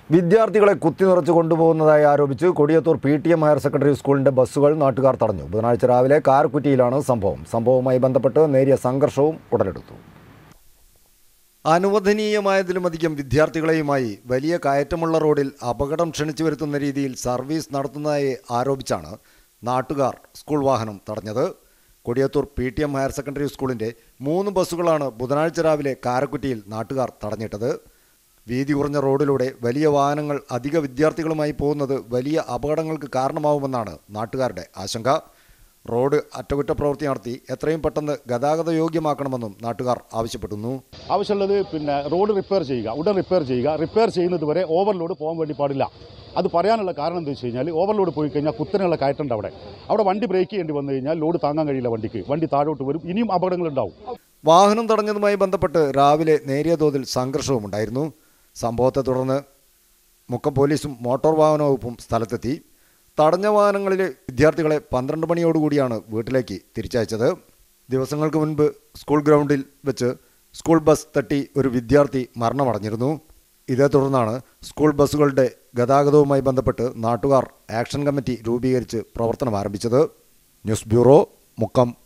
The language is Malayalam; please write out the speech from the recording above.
വിദ്യാർത്ഥികളെ കുത്തിനിറച്ച് കൊണ്ടുപോകുന്നതായി ആരോപിച്ച് Kodiyathur P T M higher secondary സ്കൂളിന്റെ ബസ്സുകൾ നാട്ടുകാർ തടഞ്ഞു ബുധനാഴ്ച രാവിലെ കാരക്കുറ്റിയിലാണ് സംഭവം സംഭവവുമായി ബന്ധപ്പെട്ട് നേരിയ സംഘർഷവും ഉടലെടുത്തു അനുവദനീയമായതിലുമധികം വിദ്യാർത്ഥികളെയുമായി വലിയ കയറ്റമുള്ള റോഡിൽ അപകടം ക്ഷണിച്ചു വരുത്തുന്ന രീതിയിൽ സർവീസ് നടത്തുന്നതായി ആരോപിച്ചാണ് നാട്ടുകാർ സ്കൂൾ വാഹനം തടഞ്ഞത് Kodiyathur P T M higher secondary സ്കൂളിന്റെ മൂന്ന് ബസ്സുകളാണ് ബുധനാഴ്ച രാവിലെ കാരക്കുറ്റിയിൽ നാട്ടുകാർ തടഞ്ഞിട്ടത് വീതി കുറഞ്ഞ റോഡിലൂടെ വലിയ വാഹനങ്ങൾ അധിക വിദ്യാർത്ഥികളുമായി പോകുന്നത് വലിയ അപകടങ്ങൾക്ക് കാരണമാവുമെന്നാണ് നാട്ടുകാരുടെ ആശങ്ക റോഡ് അറ്റകുറ്റപ്രവൃത്തി നടത്തി എത്രയും പെട്ടെന്ന് ഗതാഗത യോഗ്യമാക്കണമെന്നും നാട്ടുകാർ ആവശ്യപ്പെടുന്നു ആവശ്യമുള്ളത് പിന്നെ റോഡ് റിപ്പയർ ചെയ്യുക ഉടൻ റിപ്പയർ ചെയ്യുക റിപ്പയർ ചെയ്യുന്നത് വരെ ഓവർലോഡ് പോകാൻ വേണ്ടി പാടില്ല അത് പറയാനുള്ള കാരണം എന്താ വെച്ച് കഴിഞ്ഞാൽ ഓവർലോഡ് പോയി കഴിഞ്ഞാൽ കുത്തനെയുള്ള കയറ്റുണ്ട് അവിടെ അവിടെ വണ്ടി ബ്രേക്ക് ചെയ്യേണ്ടി വന്നു കഴിഞ്ഞാൽ ലോഡ് താങ്ങാൻ കഴിയില്ല വണ്ടിക്ക് വണ്ടി താഴോട്ട് വരും ഇനിയും അപകടങ്ങൾ ഉണ്ടാവും വാഹനം തടഞ്ഞതുമായി ബന്ധപ്പെട്ട് രാവിലെ നേരിയ തോതിൽ സംഘർഷവും ഉണ്ടായിരുന്നു സംഭവത്തെ തുടർന്ന് മുക്കം പോലീസും മോട്ടോർ വാഹന വകുപ്പും സ്ഥലത്തെത്തി തടഞ്ഞ വാഹനങ്ങളിലെ വിദ്യാർത്ഥികളെ പന്ത്രണ്ട് മണിയോടുകൂടിയാണ് വീട്ടിലേക്ക് തിരിച്ചയച്ചത് ദിവസങ്ങൾക്ക് മുൻപ് സ്കൂൾ ഗ്രൗണ്ടിൽ വെച്ച് സ്കൂൾ ബസ് തട്ടി ഒരു വിദ്യാർത്ഥി മരണമടഞ്ഞിരുന്നു ഇതേ തുടർന്നാണ് സ്കൂൾ ബസ്സുകളുടെ ഗതാഗതവുമായി ബന്ധപ്പെട്ട് നാട്ടുകാർ ആക്ഷൻ കമ്മിറ്റി രൂപീകരിച്ച് പ്രവർത്തനം ആരംഭിച്ചത് ന്യൂസ് ബ്യൂറോ മുക്കം